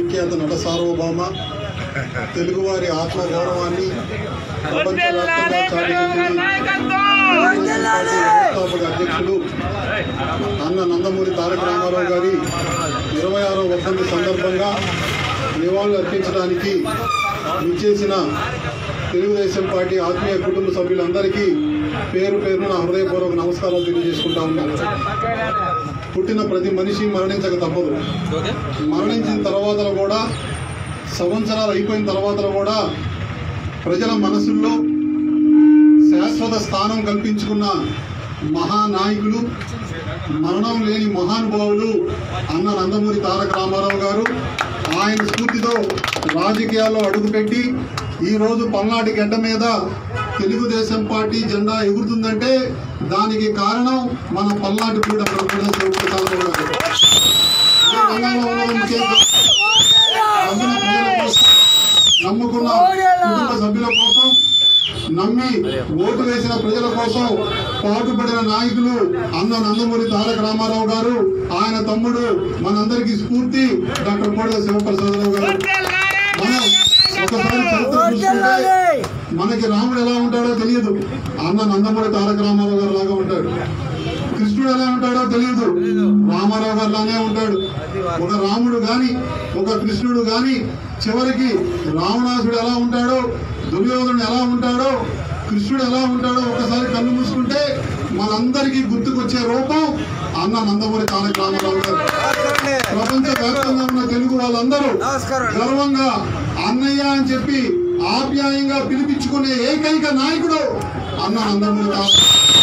విఖ్యాత నట సార్వభౌమ తెలుగువారి ఆత్మ గౌరవాన్ని ప్రపంచవ్యాప్తంగా చాటిచెప్పింది వ్యవస్థాపక అధ్యక్షులు అన్న నందమూరి తారక రామారావు గారి ఇరవై ఆరో వర్ధంతి సందర్భంగా నివాళులు అర్పించడానికి విచ్చేసిన తెలుగుదేశం పార్టీ ఆత్మీయ కుటుంబ సభ్యులందరికీ పేరు పేరున నా హృదయపూర్వక నమస్కారాలు తెలియజేసుకుంటా ఉన్నాను పుట్టిన ప్రతి మనిషి మరణించక తప్పదు మరణించిన తర్వాత కూడా సంవత్సరాలు అయిపోయిన తర్వాత కూడా ప్రజల మనసుల్లో శాశ్వత స్థానం కల్పించుకున్న మహానాయకులు మరణం లేని మహానుభావులు అన్న నందమూరి తారక రామారావు గారు ఆయన స్ఫూర్తితో రాజకీయాల్లో అడుగుపెట్టి ఈ రోజు పల్నాటి గడ్డ మీద తెలుగుదేశం పార్టీ జెండా ఎగురుతుందంటే దానికి కారణం మన పల్నాటి కూడా కూడా శివప్రసాద్ గారు తెలంగాణలో ఉన్న ముఖ్యంగా నమ్మిన ప్రజల కోసం, నమ్ముకున్న కుటుంబ సభ్యుల కోసం నమ్మి ఓటు వేసిన ప్రజల కోసం పాటుపడిన నాయకులు అన్న నందమూరి తారక రామారావు గారు ఆయన తమ్ముడు మనందరికీ స్ఫూర్తి డాక్టర్ కోడెల శివప్రసాదరావు గారు మనం ఒకసారి చరిత్ర చూసుకుంటే మనకి రాముడు ఎలా ఉంటాడో తెలియదు అన్న నందమూరి తారక రామారావు గారు లాగా ఉంటాడు కృష్ణుడు ఎలా ఉంటాడో తెలియదు రామారావు గారు లానే ఉంటాడు ఒక రాముడు గాని ఒక కృష్ణుడు గాని చివరికి రావణాసుడు ఎలా ఉంటాడో దుర్యోధనుడు ఎలా ఉంటాడో కృష్ణుడు ఎలా ఉంటాడో ఒకసారి కళ్ళు మూసుకుంటే మనందరికీ గుర్తుకొచ్చే రూపం అన్న నందమూరి తారక రామారావు గారు ప్రపంచ వ్యాప్తంగా ఉన్న తెలుగు వాళ్ళందరూ గర్వంగా అన్నయ్య అని చెప్పి ఆప్యాయంగా పిలిపించుకునే ఏకైక నాయకుడు అన్న నందమూరి తారక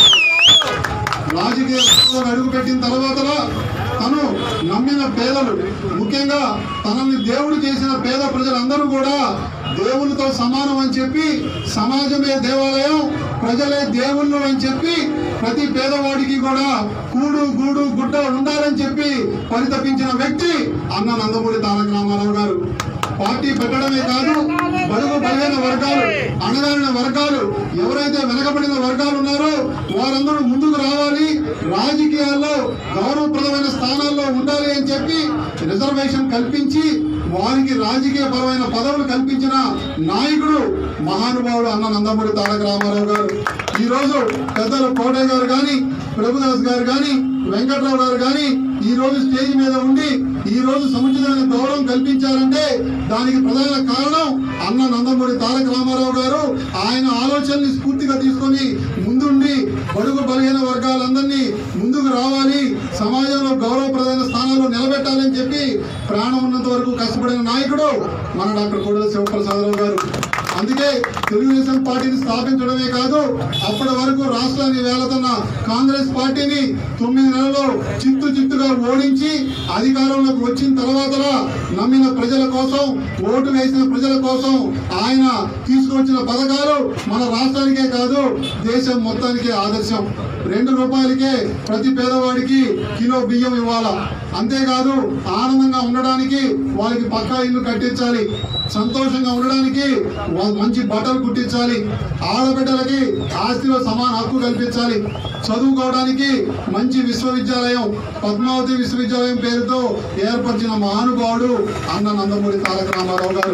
రాజకీయ రంగంలో అడుగుపెట్టిన తర్వాత తను నమ్మిన పేదలు ముఖ్యంగా తనని దేవుడు చేసిన పేద ప్రజలందరూ కూడా దేవునితో సమానం అని చెప్పి సమాజమే దేవాలయం ప్రజలే దేవుళ్ళు అని చెప్పి ప్రతి పేదవాడికి కూడా కూడు గూడు గుడ్డ ఉండాలని చెప్పి పరితపించిన వ్యక్తి అన్న నందమూరి తారక రామారావు గారు పార్టీ పెట్టడమే కాదు బడుగు బలహీన వర్గాలు అణగారిన వర్గాలు ఎవరైతే వెనకబడిన వర్గాలు ఉన్నారో వారందరూ ముందుకు రావాలి రాజకీయాల్లో గౌరవప్రదమైన స్థానాల్లో ఉండాలి అని చెప్పి రిజర్వేషన్ కల్పించి వారికి రాజకీయ పరమైన పదవులు కల్పించిన నాయకుడు మహానుభావుడు అన్న నందమూరి తారక రామారావు గారు ఈ రోజు పెద్దలు కోటయ్య గారు కానీ ప్రభుదాస్ గారు కానీ వెంకట్రావు గారు కానీ ఈ రోజు స్టేజ్ మీద ఉండి ఈ రోజు సముచితమైన గౌరవం కల్పించారంటే దానికి ప్రధాన కారణం అన్న నందమూరి తారక రామారావు గారు ఆయన ఆలోచనని స్ఫూర్తిగా తీసుకొని ముందుండి బడుగు బలహీన వర్గాలందరినీ ముందుకు రావాలి సమాజంలో గౌరవప్రదమైన స్థానాల్లో నిలబెట్టాలని చెప్పి ప్రాణం ఉన్నంత వరకు కష్టపడిన నాయకుడు మన డాక్టర్ కోడెల శివప్రసాదరావు గారు అందుకే తెలుగుదేశం పార్టీని స్థాపించడమే కాదు అప్పటి వరకు రాష్ట్రాన్ని వేలతున్న కాంగ్రెస్ పార్టీని తొమ్మిది నెలల్లో చిత్తు చిత్తుగా ఓడించి అధికారంలోకి వచ్చిన తర్వాత నమ్మిన ప్రజల కోసం ఓటు వేసిన ప్రజల కోసం ఆయన తీసుకొచ్చిన పథకాలు మన రాష్ట్రానికే కాదు దేశం మొత్తానికే ఆదర్శం రెండు రూపాయలకే ప్రతి పేదవాడికి కిలో బియ్యం ఇవ్వాలా అంతేకాదు ఆనందంగా ఉండడానికి వాళ్ళకి పక్కా ఇల్లు కట్టించాలి సంతోషంగా ఉండడానికి వా- మంచి బట్టలు కుట్టించాలి ఆడబిడ్డలకి ఆస్తిలో సమాన హక్కు కల్పించాలి చదువుకోవడానికి మంచి విశ్వవిద్యాలయం పద్మావతి విశ్వవిద్యాలయం పేరుతో ఏర్పరిచిన మహానుభావుడు అన్న నందమూరి తారక రామారావు గారు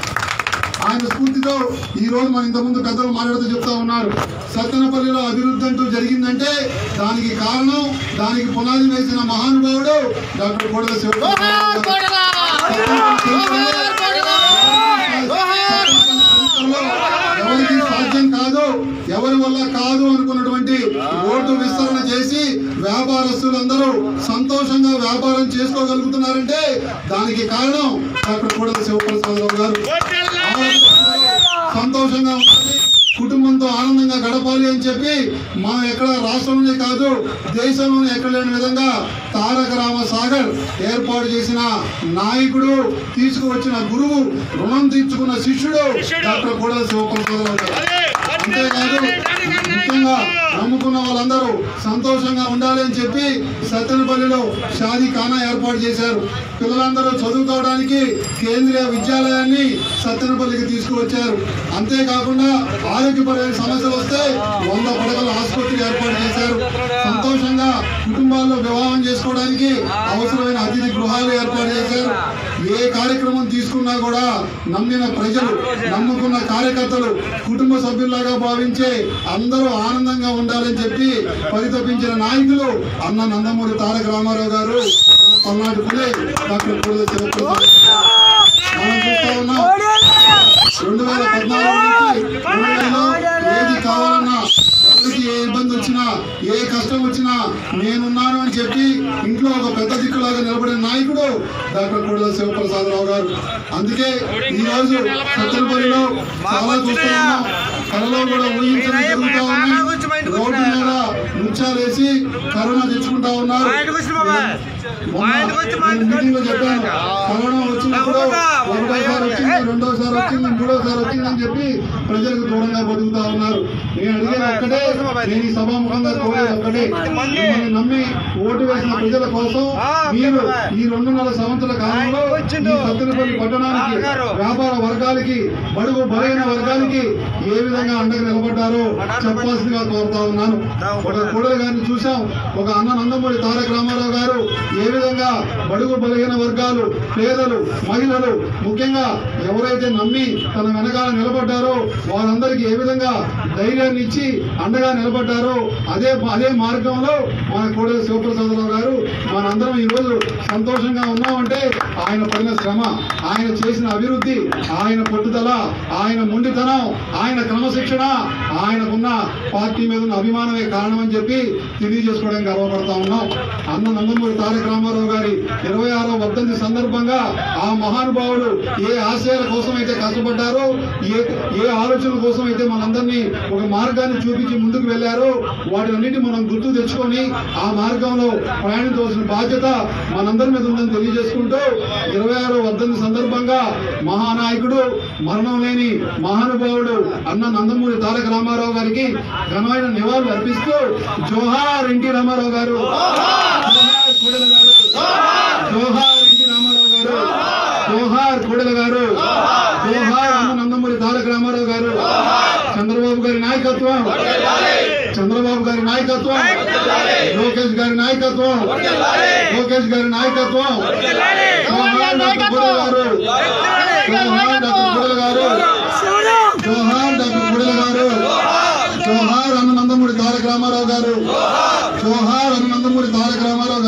ఆయన స్ఫూర్తితో ఈ రోజు మన ఇంతకుముందు పెద్దలు మాట్లాడుతూ చెప్తా ఉన్నారు సత్తెనపల్లిలో అభివృద్ధి అంటూ జరిగిందంటే దానికి కారణం దానికి పునాది వేసిన మహానుభావుడు డాక్టర్ కోడెల శివప్రసాద్ గారు. ఎవరికి సాధ్యం కాదు ఎవరి వల్ల కాదు అనుకున్నటువంటి ఓటు విస్తరణ చేసి వ్యాపారస్తులందరూ సంతోషంగా వ్యాపారం చేసుకోగలుగుతున్నారంటే దానికి కారణం డాక్టర్ కోడెల శివప్రసాదరావు గారు సంతోషంగా ఉండాలి కుటుంబంతో ఆనందంగా గడపాలి అని చెప్పి మనం ఎక్కడ రాష్ట్రంలోనే కాదు దేశంలోనే ఎక్కడ లేని విధంగా తారక రామ సాగర్ ఏర్పాటు చేసిన నాయకుడు తీసుకువచ్చిన గురువు రుణం తీర్చుకున్న శిష్యుడు డాక్టర్ కోడల శివప్రసాదరావు గారు అంతేకాదు ముఖ్యంగా నమ్ముకున్న వాళ్ళందరూ సంతోషంగా ఉండాలి అని చెప్పి సత్తెనపల్లిలో షాదీ ఖానా ఏర్పాటు చేశారు పిల్లలందరూ చదువుకోవడానికి కేంద్రీయ విద్యాలయాన్ని సత్తెనపల్లికి తీసుకువచ్చారు అంతేకాకుండా ఆరోగ్యపరమైన సమస్యలు వస్తే వంద పడకల ఆసుపత్రి ఏర్పాటు చేశారు సంతోషంగా కుటుంబాల్లో వివాహం చేసుకోవడానికి అవసరమైన అతిథి గృహాలు ఏర్పాటు చేశారు ఏ కార్యక్రమం తీసుకున్నా కూడా నమ్మిన ప్రజలు నమ్ముకున్న కార్యకర్తలు కుటుంబ సభ్యుల్లాగా భావించే అందరూ ఆనందంగా ఉండాలని చెప్పి పరితపించిన నాయకులు అన్న నందమూరి తారక రామారావు గారు పల్నాడు పులే డాక్టర్ పూర్వ శివప్రసాద్ మనం చూస్తా ఉన్నాం రెండు వేల పద్నాలుగు నుంచి రెండు వేలలో ఏది కావాలన్నా ఎవరికి ఏ ఇబ్బంది వచ్చినా ఏ కష్టం వచ్చినా నేనున్నాను అని చెప్పి ఇంట్లో ఒక పెద్ద దిక్కులాగా నిలబడిన నాయకుడు డాక్టర్ కోడెల శివప్రసాదరావు గారు అందుకే ఈ రోజు సత్తెనపల్లిలో చాలా చూస్తూ ఉన్నాం కళలో కూడా ఊహించడం జరుగుతా ఉన్నాయి రోడ్డు మీద నృత్యాలేసి కరోనా తెచ్చుకుంటా ఉన్నారు మొన్న నేను మీటింగ్లో చెప్పాను కరోనా వచ్చినప్పుడు ఒకటోసారి వచ్చింది రెండోసారి వచ్చింది మూడోసారి వచ్చింది అని చెప్పి ప్రజలకు దూరంగా బతుకుతా ఉన్నారు నేను అడిగేది ఒక్కటే నేను ఈ సభాముఖంగా కోరేది ఒక్కటే మిమ్మల్ని నమ్మి ఓటు వేసిన ప్రజల కోసం మీరు ఈ రెండున్నర సంవత్సరాల కాలంలో ఈ సత్తెనపల్లి పట్టణానికి వ్యాపార వర్గాలకి బడుగు బలైన వర్గాలకి ఏ విధంగా అండగా నిలబడ్డారో చెప్పాల్సిందిగా కోరుతా ఉన్నాను ఒక కూడలి గారిని చూశాం ఒక అన్న నందమూరి తారక రామారావు గారు ఏ విధంగా బడుగు బలహీన వర్గాలు పేదలు మహిళలు ముఖ్యంగా ఎవరైతే నమ్మి తన వెనకాల నిలబడ్డారో వారందరికీ ఏ విధంగా ధైర్యాన్ని ఇచ్చి అండగా నిలబడ్డారో అదే అదే మార్గంలో మన కోడెల శివప్రసాదరావు గారు మనందరం ఈ రోజు సంతోషంగా ఉన్నామంటే ఆయన పడిన శ్రమ ఆయన చేసిన అభివృద్ధి ఆయన పట్టుదల ఆయన మొండితనం ఆయన క్రమశిక్షణ ఆయనకున్న పార్టీ మీద ఉన్న అభిమానమే కారణం అని చెప్పి తెలియజేసుకోవడానికి గర్వపడతా ఉన్నాం అన్న నందమూరి తారక రామారావు గారి ఇరవై ఆరో వర్ధంతి సందర్భంగా ఆ మహానుభావుడు ఏ ఆశయాల కోసం అయితే కష్టపడ్డారో ఏ ఏ ఆలోచనల కోసం అయితే మనందరినీ ఒక మార్గాన్ని చూపించి ముందుకు వెళ్ళారో వాటినన్నిటి మనం గుర్తు తెచ్చుకొని ఆ మార్గంలో ప్రయాణించవలసిన బాధ్యత మనందరి మీద ఉందని తెలియజేసుకుంటూ ఇరవై ఆరో వర్ధంతి సందర్భంగా మహానాయకుడు మరణం లేని మహానుభావుడు అన్న నందమూరి తారక రామారావు గారికి ఘనమైన నివాళులు అర్పిస్తూ జోహార్ ఎన్టీ రామారావు గారు జోహార్ కోడెల గారు జోహార్ ఎన్టీ రామారావు గారు జోహార్ కోడెల గారు జోహార్ అన్న నందమూరి తారక రామారావు గారు చంద్రబాబు గారి నాయకత్వం చంద్రబాబు గారి నాయకత్వం లోకేష్ గారి నాయకత్వం లోకేష్ గారి నాయకత్వం జోహార్ డాక్టర్ కోడెల గారు జోహార్ డాక్టర్ కోడెల గారు జోహార్ డాక్టర్ కోడెల గారు జోహార్ అన్న నందమూరి తారక రామారావు గారు జోహార్ అన్న నందమూరి తారక రామారావు